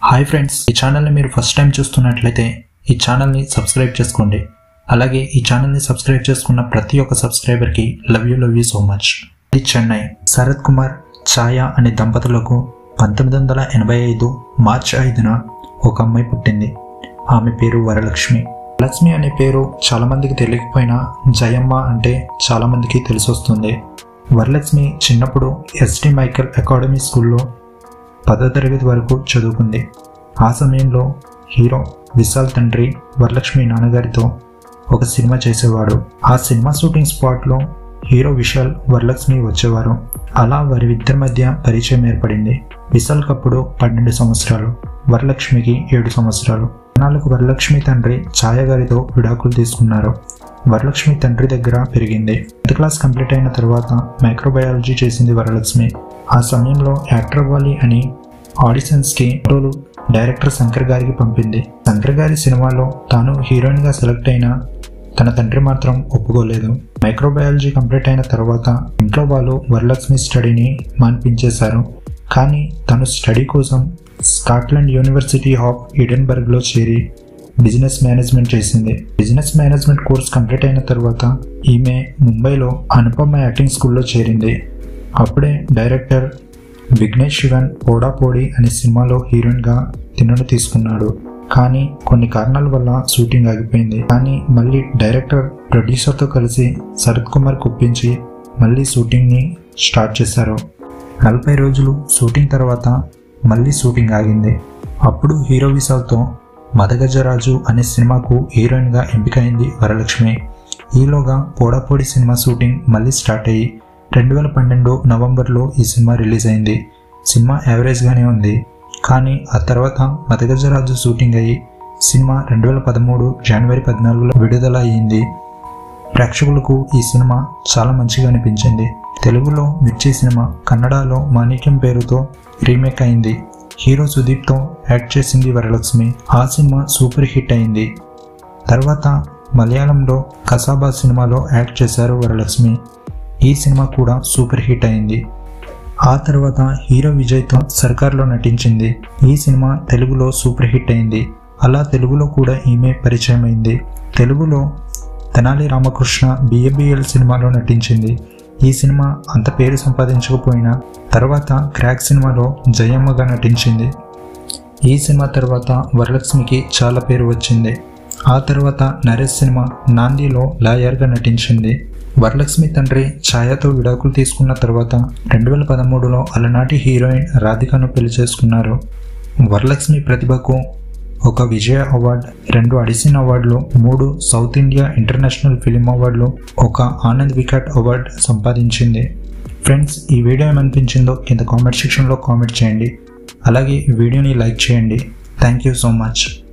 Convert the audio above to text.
hi friends ఈ ఛానల్ని మీరు ఫస్ట్ టైం చూస్తున్నట్లయితే ఈ ఛానల్ని సబ్స్క్రైబ్ చేసుకోండి అలాగే ఈ ఛానల్ని సబ్స్క్రైబ్ చేసుకున్న ప్రతి ఒక్క సబ్స్క్రైబర్కి love you love you so much ఇది చెన్నై శరత్ కుమార్ ఛాయా అనే దంపతులకు పంతొమ్మిది వందల ఎనభై ఐదు మార్చి ఐదున ఒక అమ్మాయి పుట్టింది ఆమె పేరు వరలక్ష్మి లక్ష్మి అనే పేరు చాలా మందికి తెలియకపోయినా జయమ్మ అంటే చాలా మందికి తెలిసొస్తుంది వరలక్ష్మి చిన్నప్పుడు ఎస్టి మైకల్ అకాడమీ స్కూల్లో పదో తరగతి వరకు చదువుకుంది ఆ సమయంలో హీరో విశాల్ తండ్రి వరలక్ష్మి నాన్నగారితో ఒక సినిమా చేసేవాడు ఆ సినిమా షూటింగ్ స్పాట్లో హీరో విశాల్ వరలక్ష్మి వచ్చేవారు అలా వారి ఇద్దరి మధ్య పరిచయం ఏర్పడింది విశాల్కి అప్పుడు పన్నెండు సంవత్సరాలు వరలక్ష్మికి ఏడు సంవత్సరాలు నాలుగు వరలక్ష్మి తండ్రి ఛాయ గారితో విడాకులు తీసుకున్నారు వరలక్ష్మి తండ్రి దగ్గర పెరిగింది టెన్త్ క్లాస్ కంప్లీట్ అయిన తర్వాత మైక్రోబయాలజీ చేసింది వరలక్ష్మి ఆ సమయంలో యాక్టర్ అవ్వాలి అని ఆడిషన్స్కి ఫోటోలు డైరెక్టర్ శంకర్ గారికి పంపింది శంకర్ గారి సినిమాలో తాను హీరోయిన్గా సెలెక్ట్ అయిన తన తండ్రి మాత్రం ఒప్పుకోలేదు మైక్రోబయాలజీ కంప్లీట్ అయిన తర్వాత ఇంట్లో వాళ్ళు వరలక్ష్మి స్టడీని మాన్పించేశారు కానీ తను స్టడీ కోసం స్కాట్లాండ్ యూనివర్సిటీ ఆఫ్ ఇడెన్బర్గ్లో చేరి బిజినెస్ మేనేజ్మెంట్ చేసింది బిజినెస్ మేనేజ్మెంట్ కోర్స్ కంప్లీట్ అయిన తర్వాత ఈమె ముంబైలో అనుపమ యాక్టింగ్ స్కూల్లో చేరింది అప్పుడే డైరెక్టర్ విఘ్నేష్ శివన్ పోడా పోడి అనే సినిమాలో హీరోయిన్గా తిన్నను తీసుకున్నాడు కానీ కొన్ని కారణాల వల్ల షూటింగ్ ఆగిపోయింది కానీ మళ్ళీ డైరెక్టర్ ప్రొడ్యూసర్తో కలిసి శరత్ కుమార్ కుప్పించి మళ్ళీ షూటింగ్ని స్టార్ట్ చేశారు నలభై రోజులు షూటింగ్ తర్వాత మళ్ళీ షూటింగ్ ఆగింది అప్పుడు హీరో విశాల్తో మదగజరాజు అనే సినిమాకు హీరోయిన్గా ఎంపికైంది వరలక్ష్మి ఈలోగా పోడాపోడి సినిమా షూటింగ్ మళ్ళీ స్టార్ట్ అయ్యి రెండు వేల పన్నెండు నవంబర్లో ఈ సినిమా రిలీజ్ అయింది సినిమా యావరేజ్గానే ఉంది కానీ ఆ తర్వాత మదగజరాజు షూటింగ్ అయ్యి సినిమా రెండు వేల పదమూడు జనవరి పద్నాలుగులో విడుదల అయ్యింది ప్రేక్షకులకు ఈ సినిమా చాలా మంచిగా అనిపించింది తెలుగులో మిర్చి సినిమా కన్నడలో మాణిక్యం పేరుతో రీమేక్ అయింది హీరో సుదీప్తో యాక్ట్ చేసింది వరలక్ష్మి ఆ సినిమా సూపర్ హిట్ అయింది తర్వాత మలయాళంలో కసాబా సినిమాలో యాక్ట్ చేశారు వరలక్ష్మి ఈ సినిమా కూడా సూపర్ హిట్ అయింది ఆ తర్వాత హీరో విజయ్తో సర్కార్లో నటించింది ఈ సినిమా తెలుగులో సూపర్ హిట్ అయింది అలా తెలుగులో కూడా ఈమె పరిచయం అయింది తెలుగులో తెనాలి రామకృష్ణ బిఏబిఎల్ సినిమాలో నటించింది ఈ సినిమా అంత పేరు సంపాదించకపోయినా తర్వాత క్రాక్ సినిమాలో జయమ్మగా నటించింది ఈ సినిమా తర్వాత వరలక్ష్మికి చాలా పేరు వచ్చింది ఆ తర్వాత నరేష్ సినిమా నాందిలో లాయర్గా నటించింది వరలక్ష్మి తండ్రి ఛాయాతో విడాకులు తీసుకున్న తర్వాత రెండు వేల పదమూడులో అలనాటి హీరోయిన్ రాధికను పెళ్లి చేసుకున్నారు వరలక్ష్మి ప్రతిభకు ఒక విజయ అవార్డ్ రెండు అడిసిన్ అవార్డులు మూడు సౌత్ ఇండియా ఇంటర్నేషనల్ ఫిలిం అవార్డులు ఒక ఆనంద్ వికట్ అవార్డ్ సంపాదించింది ఫ్రెండ్స్ ఈ వీడియో ఏమనిపించిందో కింద కామెంట్ సెక్షన్లో కామెంట్ చేయండి అలాగే ఈ వీడియోని లైక్ చేయండి థ్యాంక్ యూ సో మచ్